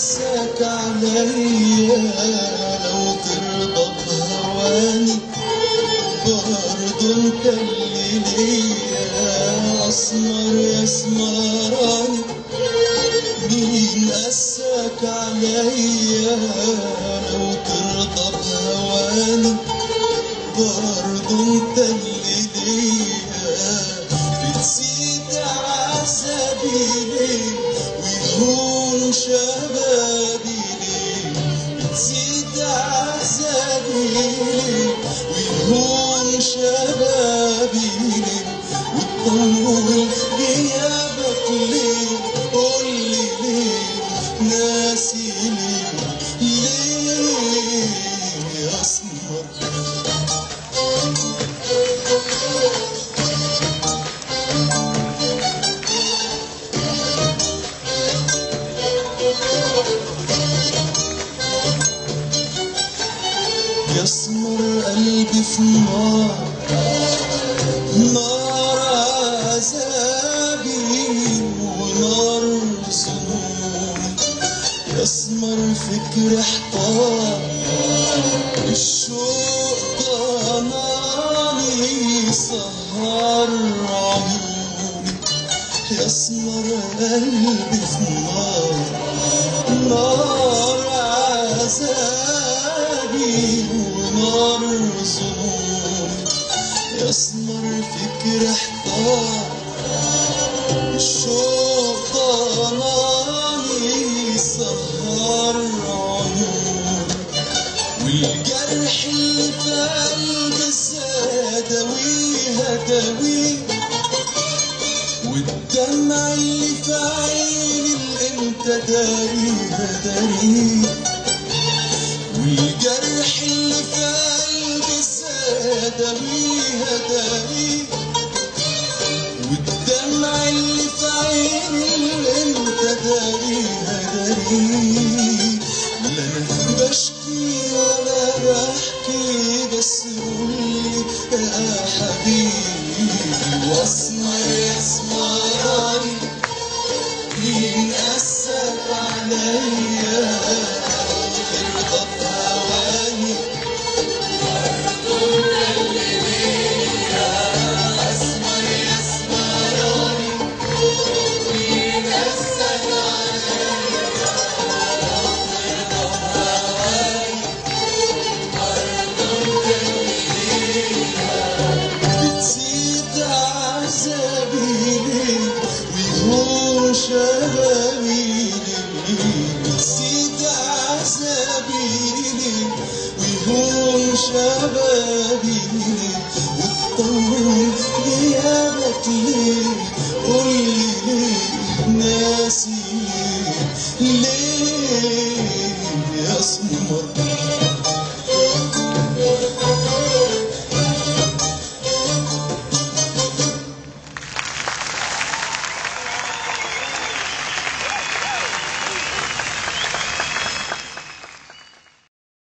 قاساك عليا لو ترضى بهواني برضو انت اللي ليا اسمر يا اسمراني مين قاساك عليا لو ترضى بهواني برضو انت اللي ليا بتزيد عذابي ليه ويهون شبابي ليه بتزيد عذابي ليه ويهون شبابي ليه وتطول غيابك ليه قولي ليه ناسي ليه ليه يا اسمر يسمر قلبي في نار نار عذابي ونار سنون يسمر فكر احتار الشوق ضناني سهر عيوني يسمر قلبي في نار نار عذابي ونار ظنون يسمر فكر احتار الشوق ضناني سهر عيون والجرح اللي في قلبي سادويه داويه والدمع اللي في عيني الامتى داريها داريه والجرح اللي في قلبي سادويها داريه والدمع اللي في عيني الامتى داريها داريه لا انا بشكي ولا بحكي بس قولي يا حبيبي واسمر يا اسمراني مين قاسك عليا ترضى بهواني اسمر يا اسمراني مين قاسك عليا ترضى بهواني بتزيد عذابي ليه ويهون شبابي ليه بتزيد عذابي ليه ويهون شبابي ليه وتطول غيابك ليه